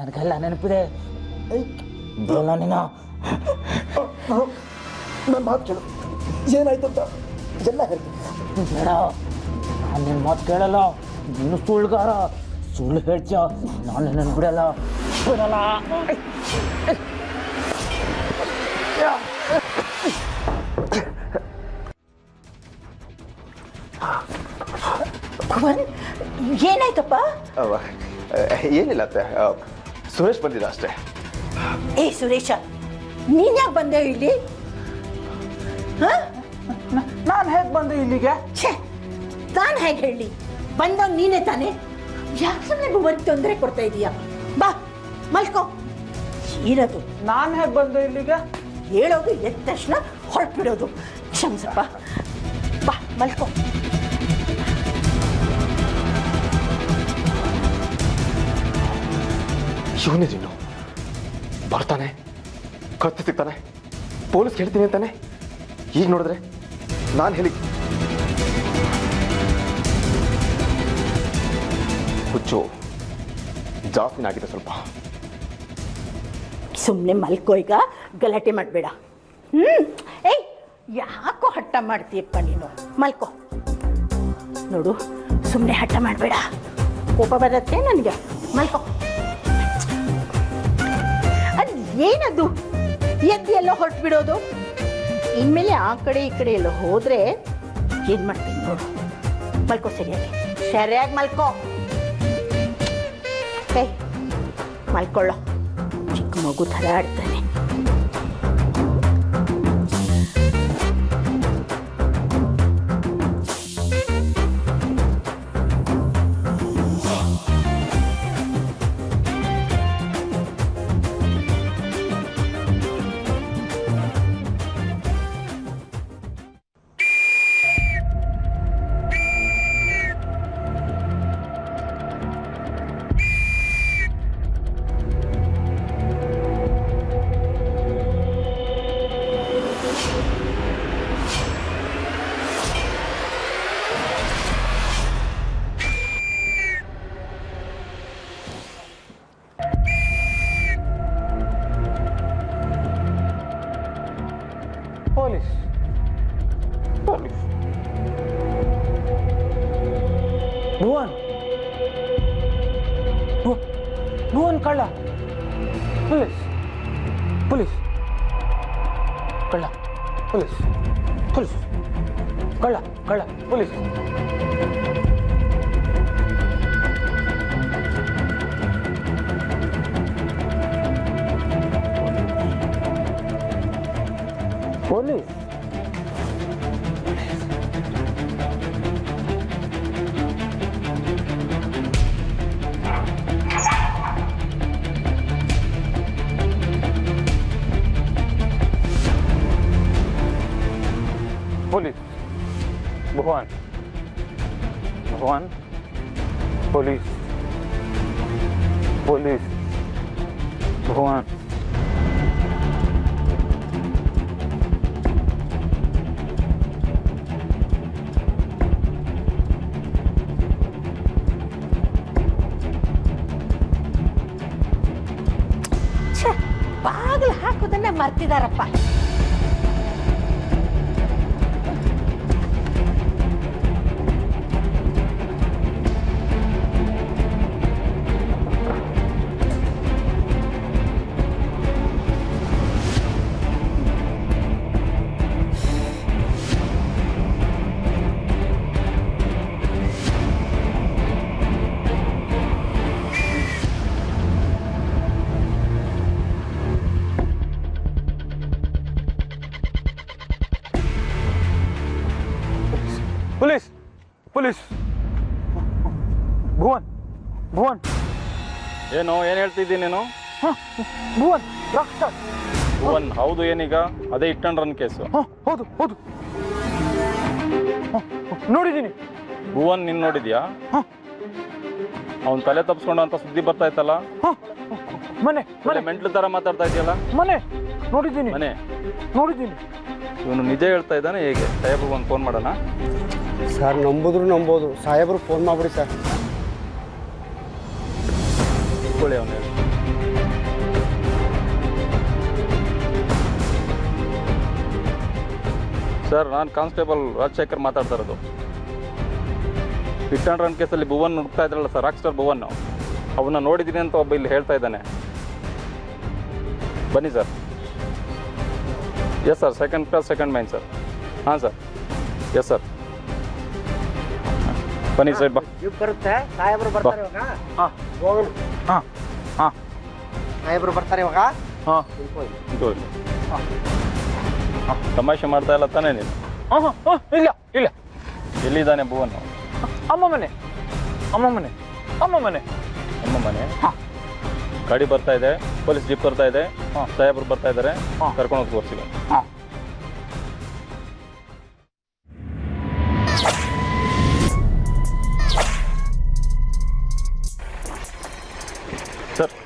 ನನಗೆಲ್ಲ ನೆನಪಿದೆ ಬರಲ್ಲ ನೀನು ನನ್ನ ಮಾತು ಕೇಳು ಏನಾಯ್ತಂತ ಎಲ್ಲ ಹೇಳ್ತೀನಿ ಬೇಡ ನಾನು ನಿನ್ನ ಮಾತು ಕೇಳಲ್ಲ ನೀನು ಸುಳ್ಳುಗಾರ ಸುಳ್ಳು ಹೇಳ್ತೀಯ ನಾನು ನಿನ್ನನ್ನು ಬಿಡಲ್ಲ ಬಿಡಲ್ಲ ಭುವನ್ ಏನಾಯ್ತಪ್ಪ ಅವ, ಏನಿಲ್ಲ ಅತ್ತೆ ಆ, ಸುರೇಶ್ ಬಂದಿದ್ದ ಅಷ್ಟೇ ಏ ಸುರೇಶ ನೀನ್ ಯಾಕೆ ಬಂದೆ ಇಲ್ಲಿ ಹಾ ನಾನು ಹೇಗೆ ಬಂದೆ ಇಲ್ಲಿಗೆ ಛೇ ನಾನು ಹೇಗೆ ಹೇಳಿ ಬಂದವ್ ನೀನೇ ತಾನೆ ಯಾಕೆ ಸುಮ್ಮನೆ ಭುವನ್ ತೊಂದರೆ ಕೊಡ್ತಾ ಇದೀಯಾ ಬಾ ಮಲ್ಕೋ ಏನದು ನಾನು ಹೇಗೆ ಬಂದೆ ಇಲ್ಲಿಗೆ ಹೇಳೋದು ಎದ್ದ ತಕ್ಷಣ ಹೊರಟ್ಬಿಡೋದು ಕ್ಷಮಿಸಪ್ಪ ಬಾ ಮಲ್ಕೋ ಇವನೇ ತಿನ್ನು ಬರ್ತಾನೆ ಕತ್ತಿ ಸಿಗ್ತಾನೆ ಪೊಲೀಸ್ ಹೇಳ್ತೀನಿ ಅಂತಾನೆ ಈಗ ನೋಡಿದ್ರೆ ನಾನು ಹೇಳಿ ಹುಚ್ಚು ಜಾಸ್ತಿನ ಆಗಿದೆ ಸ್ವಲ್ಪ ಸುಮ್ಮನೆ ಮಲ್ಕೋ ಈಗ ಗಲಾಟೆ ಮಾಡಬೇಡ ಹ್ಮ್ ಏಯ್ ಯಾಕೋ ಹಠ ಮಾಡ್ತೀಯಪ್ಪ ನೀನು ಮಲ್ಕೋ ನೋಡು ಸುಮ್ಮನೆ ಹಠ ಮಾಡಬೇಡ ಕೋಪ ಬರುತ್ತೆ ನನಗೆ ಮಲ್ಕೋ ಅದು ಏನದು ಎದ್ದು ಎಲ್ಲೋ ಹೊರಟು ಬಿಡೋದು ಇನ್ಮೇಲೆ ಆ ಕಡೆ ಈ ಕಡೆ ಎಲ್ಲೋ ಹೋದ್ರೆ ಏನು ಮಾಡ್ತೀನಿ ನೋಡು ಮಲ್ಕೋ ಸರಿಯಾಗಿ ಸರಿಯಾಗಿ ಮಲ್ಕೋ ಏಯ್ ಮಲ್ಕೊಳ್ಳೋ ಚಿಕ್ಕ ಮಗು ಥರ ಆಡ್ತಾನೆ ಪೊಲೀಸ್ ಪೊಲೀಸ್ ಭುವನ್ ಭು- ಭುವನ್ ಕಳ್ಳ ಪೊಲೀಸ್ ಪೊಲೀಸ್ ಕಳ್ಳ ಪೊಲೀಸ್ ಪೊಲೀಸ್ ಕಳ್ಳ ಕಳ್ಳ police police police Bhuvan Bhuvan police police Bhuvan ಛೆ ಬಾಗಿಲು ಹಾಕೋದನ್ನ ಮರ್ತಿದಾರಪ್ಪ ಪೊಲೀಸ್ ಪೊಲೀಸ್ ಭುವನ್ ಭುವನ್ ಏನು ಏನು ಹೇಳ್ತಿದ್ದೀನಿ ನೀನು ಹ, ಭುವನ್ ರಾಕ್ಷಸ್ ಭುವನ್ ಹೌದು ಏನೀಗ ಅದೇ ಇಟ್ ಅಂಡ್ ರನ್ ಕೇಸು ಹ, ಹೌದು ಹೌದು ಹ, ನೋಡಿದ್ದೀನಿ ಭುವನ್ ನಿನ್ ನೋಡಿದ್ಯಾ ಹ. ಅವ್ನ್ ತಲೆ ತಪ್ಸ್ಕೊಂಡು ಅಂತ ಸುದ್ದಿ ಬರ್ತಾ ಇತ್ತಲ್ಲ ಹ, ಮನೆ ಒಳ್ಳೆ ಮನೆ ಮೆಂಟ್ಲು ತರ ಮಾತಾಡ್ತಾ ಇದೆಯಲ್ಲ ಮನೆ ನೋಡಿದ್ದೀನಿ ಮನೆ ನೋಡಿದ್ದೀನಿ ಇವನು ನಿಜ ಹೇಳ್ತಾ ಇದ್ದಾನೆ ಹೇಗೆ ಸಾಹೇಬ್ರಿಗೆ ಒಂದು ಫೋನ್ ಮಾಡೋಣ ಸರ್ ನಂಬುದ್ರು ನಂಬೋದು ಸಾಹೇಬ್ರು ಫೋನ್ ಮಾಡ್ಬಿಡಿ ಸರ್ ಇಟ್ಕೊಳ್ಳಿ ಅವನು ಸರ್ ನಾನು ಕಾನ್ಸ್ಟೇಬಲ್ ರಾಜಶೇಖರ್ ಮಾತಾಡ್ತಾ ಇರೋದು ಹಿಟ್ ಆ್ಯಂಡ್ ರನ್ ಕೇಸಲ್ಲಿ ಭುವನ್ ಹುಡುಕ್ತಾ ಇದ್ರಲ್ಲ ಸರ್ ರಾಕ್ ಸ್ಟಾರ್ ಭುವನ್ ಅವನ್ನ ನೋಡಿದ್ದೀನಿ ಅಂತ ಒಬ್ಬ ಇಲ್ಲಿ ಹೇಳ್ತಾ ಇದ್ದಾನೆ ಬನ್ನಿ sir yes sir second class second main sir ಹಾಂ ಸರ್ ಎಸ್ ಸರ್ ಬನ್ನಿ ಸರ್ ಬಾ ಇವ್ ಬರುತ್ತೆ ಸಾಹೇಬ್ರು ಬರ್ತಾರೆ ಇವಾಗ ಹಾಂ ಹಾಂ ಹಾಂ ಸಾಹೇಬ್ರು ಬರ್ತಾರೆ ಇವಾಗ ಹಾಂ ಇದು ಇಲ್ಲಿ. ತಮಾಷೆ ಮಾಡ್ತಾ ಇಲ್ಲ ತಾನೇ ನೀನು ಹಾಂ ಹಾಂ ಇಲ್ಲ ಇಲ್ಲ ಎಲ್ಲಿದ್ದಾನೆ ಭುವನ್ ಅಮ್ಮ ಮನೆ ಅಮ್ಮ ಮನೆ ಅಮ್ಮ ಮನೆ ನಮ್ಮ ಮನೆ ಹಾಂ ಗಾಡಿ ಬರ್ತಾ ಇದೆ ಪೊಲೀಸ್ ಜೀಪ್ ಬರ್ತಾ ಇದೆ ಹಾಂ. ಸಾಹೇಬ್ರು ಬರ್ತಾ ಇದ್ದಾರೆ ಹಾಂ. ಕರ್ಕೊಂಡು ಹೋಗಿ ತೋರಿಸಿಲ್ಲ ಹಾಂ ಸರ್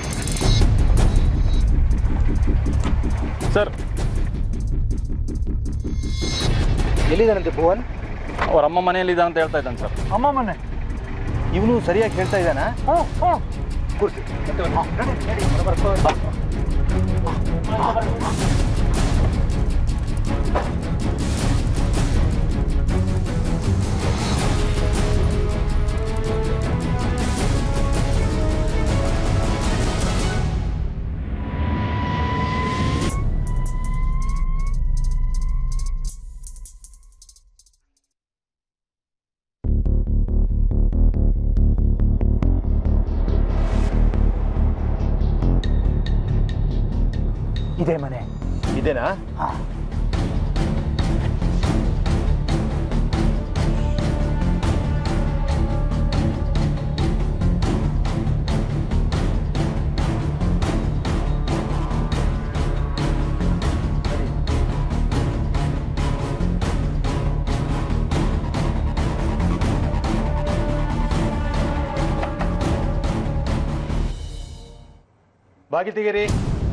ಸರ್ ಎಲ್ಲಿದ್ದಾನಂತೆ ಭುವನ್ ಅವ್ರ ಅಮ್ಮ ಮನೆಯಲ್ಲಿ ಅಂತ ಹೇಳ್ತಾ ಇದ್ದಾನೆ ಸರ್ ಅಮ್ಮ ಮನೆ ಇವನು ಸರಿಯಾಗಿ ಹೇಳ್ತಾ ಇದ್ದಾನ ಹ್ಞೂ ಹ್ಞೂ ಕೂರ್ಸಿ ಇದೇ ಮನೆ ಇದೇನಾ ಹಾಂ ಬಾಗಿಲು ತೆಗೀರಿ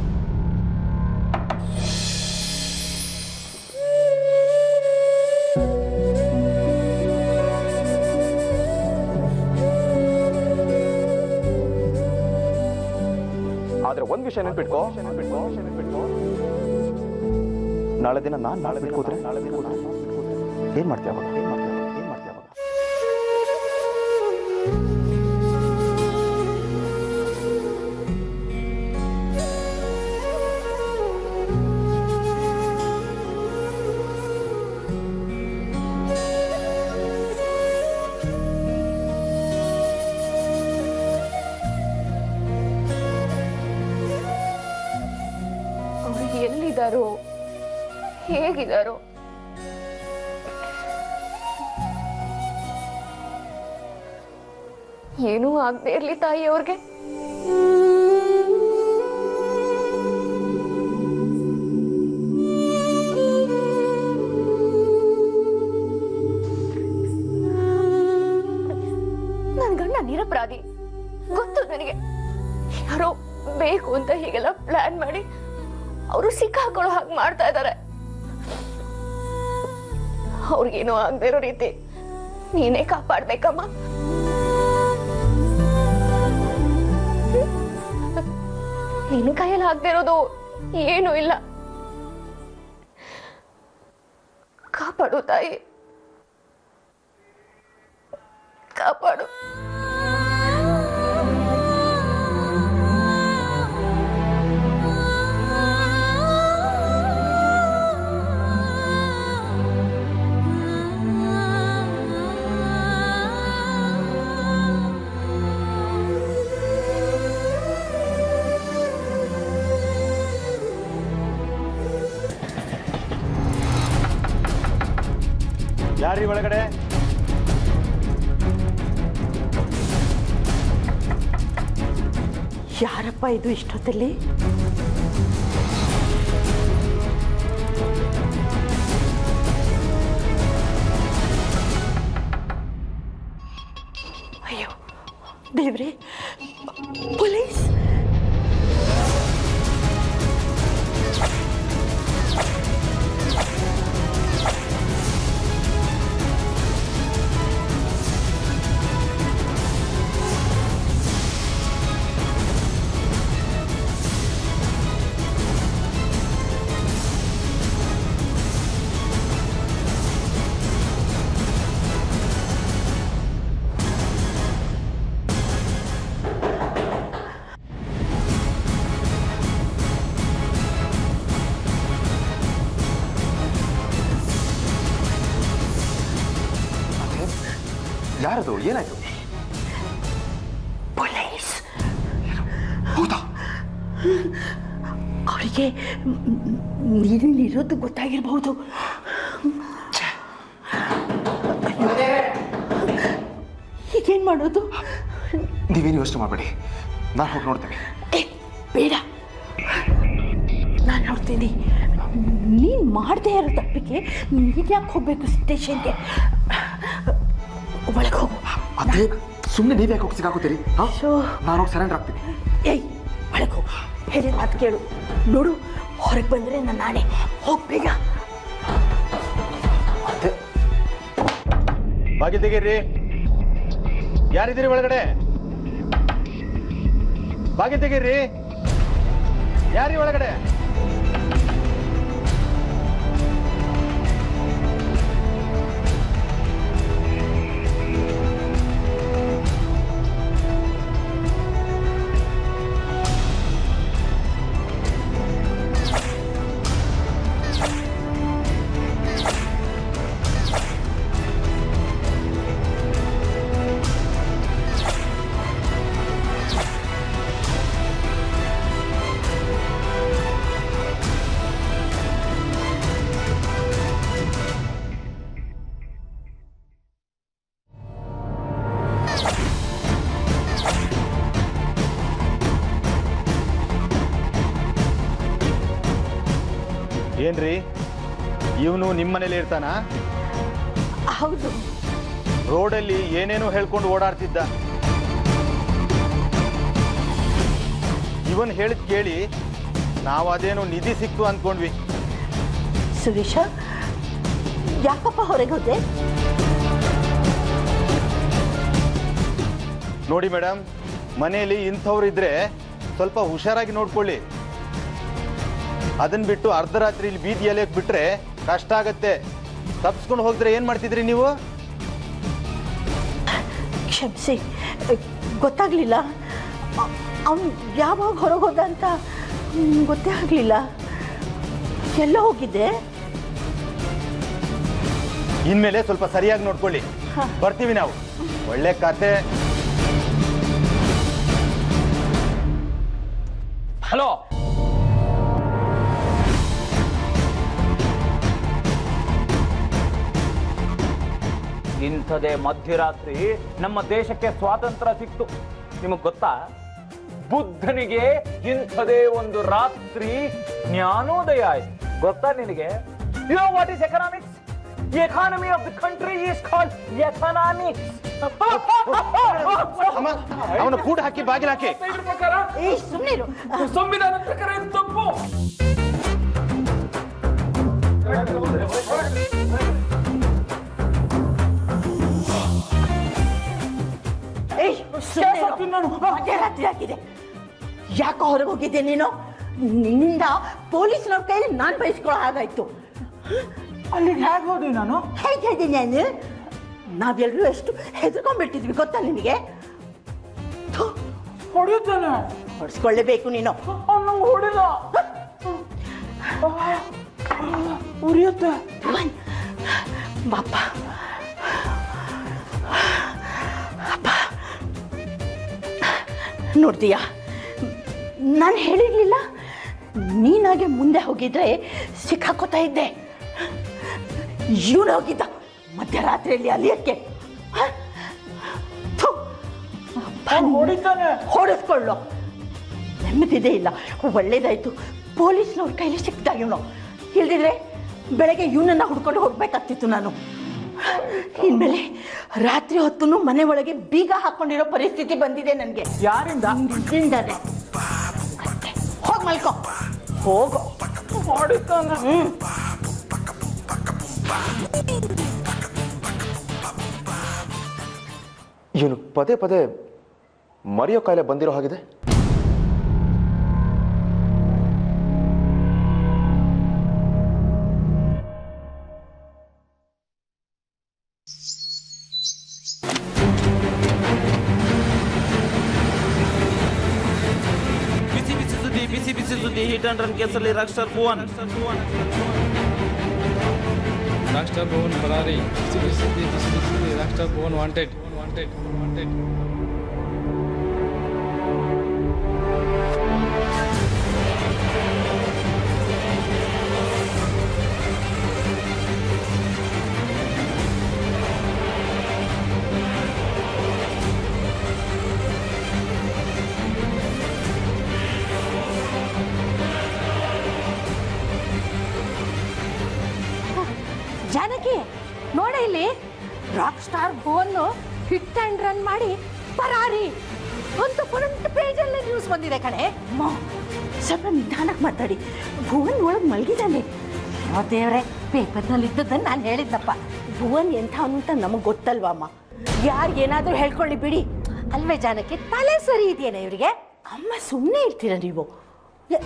ಆದ್ರೆ ಒಂದ್ ವಿಷಯ ನೆನ್ಪಿಟ್ಕೋ ನಾಳೆ ದಿನ ನಾನ್ ನಾಳೆ ಬಿಟ್ಕೋದ್ರೆ ನಾಳೆ ದಿನ ನಾನ್ ಏನ್ ಮಾಡ್ತೀಯ ಅವಾಗ ಏನ್ ಮಾಡ್ತೀಯ ಅವಾಗ? ಏನ್ ಮಾಡ್ತೀಯ ಅವಾಗ ಅವ್ರು ಎಲ್ಲಿದ್ದಾರೋ ಹೇಗಿದ್ದಾರೋ ಏನೂ ಆಗದೆ ಇರ್ಲಿ ತಾಯಿ ಅವ್ರಿಗೆ ನನ್ ಗಂಡ ನಿರಪರಾಧಿ ಗೊತ್ತು ನನಗೆ ಯಾರೋ ಬೇಕು ಅಂತ ಹೀಗೆಲ್ಲ ಪ್ಲಾನ್ ಮಾಡಿ ಅವರು ಸಿಕ್ಕಾಕೊಳ್ಳೋ ಹಾಗೆ ಮಾಡ್ತಾ ಇದ್ದಾರೆ ಅವ್ರಿಗೇನೋ ಆಗದೆ ಇರೋ ರೀತಿ ನೀನೇ ಕಾಪಾಡ್ಬೇಕಮ್ಮ ನಿನ್ ಕೈಯಲ್ಲಿ ಆಗದೆ ಇರೋದು ಏನೂ ಇಲ್ಲ ಕಾಪಾಡು ತಾಯಿ ಕಾಪಾಡು ಯಾರೀ ಒಳಗಡೆ ಯಾರಪ್ಪ ಇದು ಇಷ್ಟೊತ್ತಲ್ಲಿ ಅಯ್ಯೋ ದೇವ್ರೆ ಪೊಲೀಸ್ ಯಾರದು ಏನಾಯ್ತು ಪೊಲೀಸ್ ಹೌದಾ ಅವರಿಗೆ ನೀರಿನಿರೋದು ಗೊತ್ತಾಗಿರ್ಬಹುದು ಈಗೇನು ಮಾಡೋದು ನೀವೇನು ಯೋಚನೆ ಮಾಡಬೇಡಿ ನಾನು ಹೋಗಿ ನೋಡ್ತೇನೆ ಏ ಬೇಡ ನಾನು ನೋಡ್ತೀನಿ ನೀನು ಮಾಡದೇ ಇರೋ ತಪ್ಪಿಗೆ ನೀನು ಯಾಕೆ ಹೋಗ್ಬೇಕು ಸ್ಟೇಷನ್ಗೆ ಒಳಗೆ ಹೋಗು ಅದೇ ಸುಮ್ಮನೆ ನೀವ್ ಯಾಕೆ ಹೋಗಿ ಸಿಗಾಕೋತೀರಿ ಹಾ ಶೋ. ನಾನು ಹೋಗಿ ಸರೆಂಡರ್ ಆಗ್ತೀನಿ ಏಯ್ ಒಳಗೆ ಹೋಗು ಹೇಳಿ ಮಾತು ಕೇಳು ನೋಡು ಹೊರಗೆ ಬಂದರೆ ನನ್ನ ನಾಳೆ ಹೋಗಿ ಬೇಗ ಅದೇ ಬಾಗಿಲು ತೆಗೀರಿ ಯಾರಿದ್ದೀರಿ ಒಳಗಡೆ ಬಾಗಿಲು ತೆಗೀರಿ ಯಾರಿ ಒಳಗಡೆ ಏನ್ರಿ ಇವನು ನಿಮ್ಮನೇಲಿ ಇರ್ತಾನ ಹೌದು ರೋಡಲ್ಲಿ ಏನೇನೋ ಹೇಳ್ಕೊಂಡು ಓಡಾಡ್ತಿದ್ದ ಇವನ್ ಹೇಳಿದ್ ಕೇಳಿ ನಾವು ಅದೇನೋ ನಿಧಿ ಸಿಕ್ತು ಅಂದ್ಕೊಂಡ್ವಿ ಸುರೇಶ ಯಾಕಪ್ಪ ಹೊರಗೆ ಹೋದೆ ನೋಡಿ ಮೇಡಮ್ ಮನೆಯಲ್ಲಿ ಇಂಥವ್ರು ಇದ್ರೆ ಸ್ವಲ್ಪ ಹುಷಾರಾಗಿ ನೋಡ್ಕೊಳ್ಳಿ ಅದನ್ನ ಬಿಟ್ಟು ಅರ್ಧರಾತ್ರಿ ಇಲ್ಲಿ ಬೀದಿಯಲ್ಲಿ ಬಿಟ್ರೆ ಕಷ್ಟ ಆಗತ್ತೆ ತಪ್ಸ್ಕೊಂಡು ಹೋಗಿದ್ರೆ ಏನ್ ಮಾಡ್ತಿದ್ರಿ ನೀವು ಕ್ಷಮಿಸಿ ಗೊತ್ತಾಗ್ಲಿಲ್ಲ ಅವನು ಯಾವಾಗ ಹೊರಗೆ ಹೋದ ಅಂತ ಮ್, ಗೊತ್ತೇ ಆಗಲಿಲ್ಲ ಎಲ್ಲ ಹೋಗಿದ್ದೆ ಇನ್ಮೇಲೆ ಸ್ವಲ್ಪ ಸರಿಯಾಗಿ ನೋಡ್ಕೊಳ್ಳಿ ಬರ್ತೀವಿ ನಾವು ಒಳ್ಳೆ ಕತೆ ಹಲೋ ಇಂಥದೇ ಮಧ್ಯರಾತ್ರಿ ನಮ್ಮ ದೇಶಕ್ಕೆ ಸ್ವಾತಂತ್ರ್ಯ ಸಿಕ್ತು ನಿಮಗ್ ಗೊತ್ತಾ ಬುದ್ಧನಿಗೆ ಇಂಥದೇ ಒಂದು ರಾತ್ರಿ ಜ್ಞಾನೋದಯ ಆಯ್ತು ಗೊತ್ತಾ ನಿನಗೆ you know what is economics economy of the country is called economics ಅಮ್ಮ ಅವನ ಕೂಡ ಹಾಕಿ ಬಾಗಿಲು ಹಾಕಿ ಏ ಸುಮ್ಮನೆ ಸಂವಿಧಾನ ಪ್ರಕಾರ ಇದು ತಪ್ಪು ಏಯ್ ಸುಮ್ಮನೆ ಮಧ್ಯರಾತ್ರಿ ಆಗಿದೆ ಯಾಕೆ ಹೊರಗೆ ಹೋಗಿದ್ದೆ ನೀನು ನಿನ್ನಿಂದ ಪೊಲೀಸ್ನವ್ರ ಕೈಲಿ ನಾನು ಬಯಸ್ಕೊಳ್ಳೋ ಹಾಗಾಯ್ತು ಅಲ್ಲಿ ಹೇಗೆ ಹೋದ್ವಿ ನಾನು ಹೇಗೆ ಹೇಳಿದ್ದೀನಿ ನಾನು ನಾವೆಲ್ಲರೂ ಎಷ್ಟು ಹೆದರ್ಕೊಂಡ್ಬಿಟ್ಟಿದ್ವಿ ಗೊತ್ತಾ ನಿನಗೆ ಥು, ಹೊಡಿತಾನೆ ಹೊಡ್ಸ್ಕೊಳ್ಳೇಬೇಕು ನೀನು ಅವ್ನು ಹೊಡಿಲ್ಲ ಉರಿಯುತ್ತೆ ಭಗವಾನ್, ಬಾಪ ಅಪ್ಪ ನೋಡ್ತೀಯಾ ನಾನು ಹೇಳಿರ್ಲಿಲ್ಲ ನೀನಾಗೆ ಮುಂದೆ ಹೋಗಿದ್ರೆ ಸಿಕ್ಕಾಕೋತಾ ಇದ್ದೆ ಇವನು ಹೋಗಿದ್ದ ಮಧ್ಯರಾತ್ರಿಯಲ್ಲಿ ಅಲಿಯಕ್ಕೆ ಹ? ಥು. ಅಪ್ಪ, ಹೊಡಿತಾನೆ ಹೊಡೆಸ್ಕೊಳ್ಳು ನೆಮ್ಮದಿದೆ ಇಲ್ಲ ಒಳ್ಳೇದಾಯ್ತು ಪೊಲೀಸ್ನವ್ರ ಕೈಲಿ ಸಿಕ್ತ ಇವನು ಇಲ್ದಿದ್ರೆ ಬೆಳಗ್ಗೆ ಇವನನ್ನ ಹುಡ್ಕೊಂಡು ಹೋಗ್ಬೇಕಾಗ್ತಿತ್ತು ನಾನು ಇನ್ಮೇಲೆ ರಾತ್ರಿ ಹೊತ್ತು ಮನೆ ಒಳಗೆ ಬೀಗ ಹಾಕೊಂಡಿರೋ ಪರಿಸ್ಥಿತಿ ಬಂದಿದೆ ನನಗೆ ಯಾರಿಂದ ನಿನ್ನಿಂದಾನೆ ಅಷ್ಟೇ ಹೋಗ್ ಮಲ್ಕೋ ಹೋಗು ಹೊಡಿತಾನೆ ಹ್ಮ್ ಇವನು ಪದೇ ಪದೇ ಮರೆಯೋ ಕಾಯಿಲೆ ಬಂದಿರೋ ಹಾಗಿದೆ ಬಿಸಿ ಬಿಸಿ ಸುದ್ದಿ ಬಿಸಿ ಬಿಸಿ ಸುದ್ದಿ ಹಿಟ್ ಅಂಡ್ ರನ್ ಕೇಸಲ್ಲಿ rock star Bhuvan rockstar Bhuvan ಬರಾರಿ ಬಿಸಿ ಬಿಸಿ ಬಿಸಿ ಬಿಸಿ ರಾಕ್ಸ್ಟಾರ್ ಭುವನ್ ವಾಂಟೆಡ್ ಜಾನಕಿ ನೋಡ ಇಲ್ಲಿ ರಾಕ್ ಸ್ಟಾರ್ ಭುವನ್ನು ಹಿಟ್ ಆ್ಯಂಡ್ ರನ್ ಮಾಡಿ ಪರಾರಿ ಒಂದು ಫ್ರಂಟ್ ಪೇಜಲ್ಲೇ ನ್ಯೂಸ್ ಬಂದಿದೆ ಕಣೆ ಅಮ್ಮ, ಸ್ವಲ್ಪ ನಿಧಾನಕ್ಕೆ ಮಾತಾಡಿ ಭುವನ್ ಒಳಗೆ ಮಲಗಿದ್ದಾನೆ ಯಾವ ದೇವ್ರೆ ಪೇಪರ್ನಲ್ಲಿ ಇದ್ದದ್ದನ್ನು ನಾನು ಹೇಳಿದ್ನಪ್ಪ ಭುವನ್ ಎಂಥವನು ಅಂತ ನಮಗೆ ಗೊತ್ತಲ್ವಮ್ಮ ಯಾರು ಏನಾದರೂ ಹೇಳ್ಕೊಳ್ಳಿ ಬಿಡಿ ಅಲ್ವೇ ಜಾನಕಿ ತಲೆ ಸರಿ ಇದೆಯೇನೆ ಇವರಿಗೆ ಅಮ್ಮ ಸುಮ್ಮನೆ ಇರ್ತೀರ ನೀವು ಯ-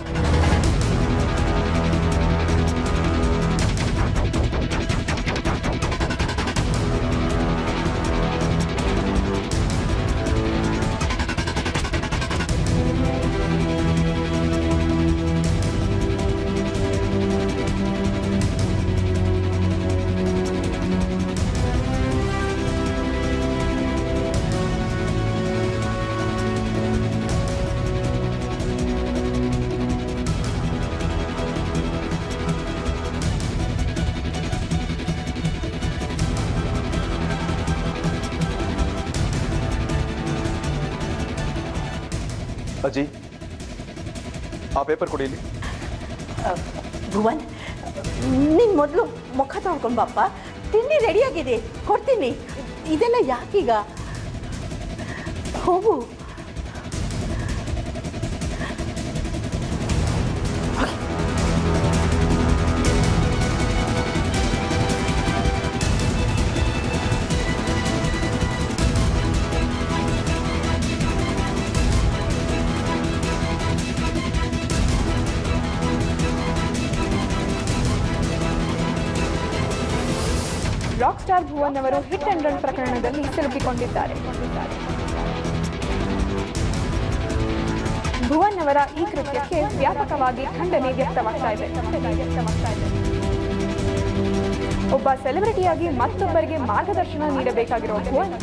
ಅಜ್ಜಿ ಆ ಪೇಪರ್ ಕೊಡಿ ಇಲ್ಲಿ ಭುವನ್ ನೀನು ಮೊದಲು ಮುಖ ತೊಳ್ಕೊಂಡು ಬಾಪ್ಪ ತಿಂಡಿ ರೆಡಿಯಾಗಿದೆ ಕೊಡ್ತೀನಿ ಇದೆಲ್ಲ ಯಾಕೀಗ ಹೋಗು ರಾಕ್ ಸ್ಟಾರ್ ಭುವನ್ ಅವರು ಹಿಟ್ ಅಂಡ್ ರನ್ ಪ್ರಕರಣದಲ್ಲಿ ಸಿಲುಕಿಕೊಂಡಿದ್ದಾರೆ ಭುವನ್ ಅವರ ಈ ಕೃತ್ಯಕ್ಕೆ ವ್ಯಾಪಕವಾಗಿ ಖಂಡನೆ ವ್ಯಕ್ತವಾಗ್ತಾ ಇದೆ ವ್ಯಕ್ತವಾಗ್ತಾ ಇದೆ ಒಬ್ಬ ಸೆಲೆಬ್ರಿಟಿಯಾಗಿ ಮತ್ತೊಬ್ಬರಿಗೆ ಮಾರ್ಗದರ್ಶನ ನೀಡಬೇಕಾಗಿರೋ Bhuvan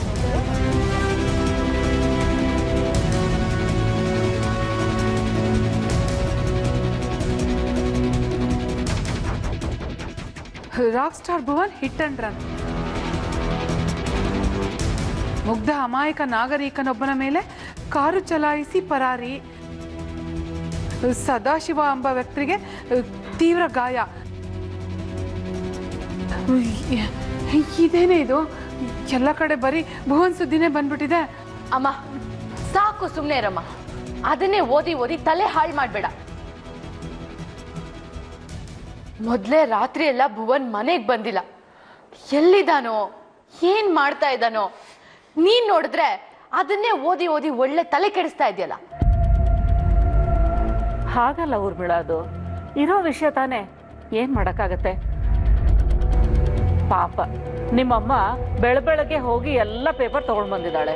rock star Bhuvan hit and run ಮುಗ್ಧ ಅಮಾಯಕ ನಾಗರಿಕನೊಬ್ಬನ ಮೇಲೆ ಕಾರು ಚಲಾಯಿಸಿ ಪರಾರಿ ಸದಾಶಿವ ಎಂಬ ವ್ಯಕ್ತಿಗೆ ತೀವ್ರ ಗಾಯ ಇದೇನೇ ಇದು ಎಲ್ಲ ಕಡೆ ಬರೀ ಭುವನ್ ಸುದ್ದಿನೇ ಬಂದ್ಬಿಟ್ಟಿದೆ ಅಮ್ಮ ಸಾಕು ಸುಮ್ಮನೆ ಇರಮ್ಮ ಅದನ್ನೇ ಓದಿ ಓದಿ ತಲೆ ಹಾಳು ಮಾಡಬೇಡ ಮೊದಲೇ ರಾತ್ರಿ ಎಲ್ಲ ಭುವನ್ ಮನೆಗೆ ಬಂದಿಲ್ಲ ಎಲ್ಲಿದ್ದಾನೋ ಏನ್ ಮಾಡ್ತಾ ಇದ್ದಾನೋ ನೀನ್ ನೋಡಿದ್ರೆ ಅದನ್ನೇ ಓದಿ ಓದಿ ಒಳ್ಳೆ ತಲೆ ಕೆಡಿಸ್ತಾ ಇದೆಯಲ್ಲ ಹಾಗಲ್ಲ ಊರ್ಮಿಳ ಅದು ಇರೋ ವಿಷಯ ತಾನೇ ಏನ್ ಮಾಡಕ್ಕಾಗತ್ತೆ ಪಾಪ ನಿಮ್ಮಮ್ಮ ಬೆಳಬೆಳಗ್ಗೆ ಹೋಗಿ ಎಲ್ಲ ಪೇಪರ್ ತಗೊಂಡ್ ಬಂದಿದ್ದಾಳೆ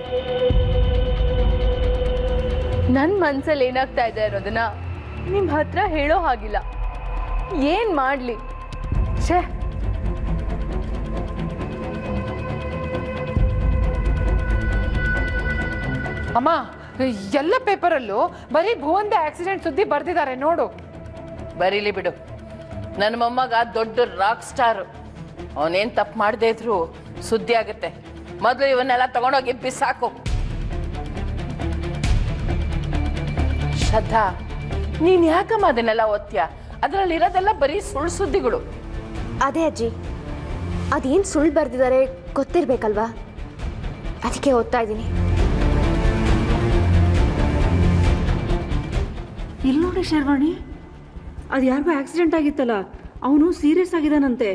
ನನ್ ಮನ್ಸಲ್ಲಿ ಏನಾಗ್ತಾ ಇದೆ ಅನ್ನೋದನ್ನ ನಿಮ್ ಹತ್ರ ಹೇಳೋ ಹಾಗಿಲ್ಲ ಏನ್ ಮಾಡ್ಲಿ ಛೇ ಅಮ್ಮ ಎಲ್ಲ ಪೇಪರಲ್ಲೂ ಬರೀ ಭುವಂದ ಆಕ್ಸಿಡೆಂಟ್ ಸುದ್ದಿ ಬರ್ದಿದ್ದಾರೆ ನೋಡು ಬರೀಲಿ ಬಿಡು ನನ್ನ ಮೊಮ್ಮಗ ದೊಡ್ಡ ರಾಕ್ ಸ್ಟಾರ್ ಅವನೇನ್ ತಪ್ಪು ಮಾಡದೇ ಇದ್ರು ಸುದ್ದಿ ಆಗುತ್ತೆ ಮೊದಲು ಇವನ್ನೆಲ್ಲ ತಗೊಂಡೋಗಿ ಬಿಸಾಕು ಶ್ರದ್ಧಾ ನೀನ್ ಯಾಕಮ್ಮ ಅದನ್ನೆಲ್ಲ ಓದ್ತೀಯ ಅದ್ರಲ್ಲಿ ಇರೋದೆಲ್ಲ ಬರೀ ಸುಳ್ಳು ಸುದ್ದಿಗಳು ಅದೇ ಅಜ್ಜಿ ಅದೇನು ಸುಳ್ಳು ಬರ್ದಿದ್ದಾರೆ ಗೊತ್ತಿರ್ಬೇಕಲ್ವಾ ಅದಕ್ಕೆ ಓದ್ತಾ ಇದ್ದೀನಿ ಇಲ್ಲಿ ನೋಡಿ ಶರ್ವಾಣಿ ಅದು ಯಾರಿಗೂ ಆಕ್ಸಿಡೆಂಟ್ ಆಗಿತ್ತಲ್ಲ ಅವನು ಸೀರಿಯಸ್ ಆಗಿದ್ದಾನಂತೆ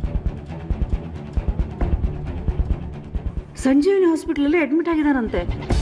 ಸಂಜೀವಿನಿ ಹಾಸ್ಪಿಟಲಲ್ಲಿ ಅಡ್ಮಿಟ್ ಆಗಿದ್ದಾನಂತೆ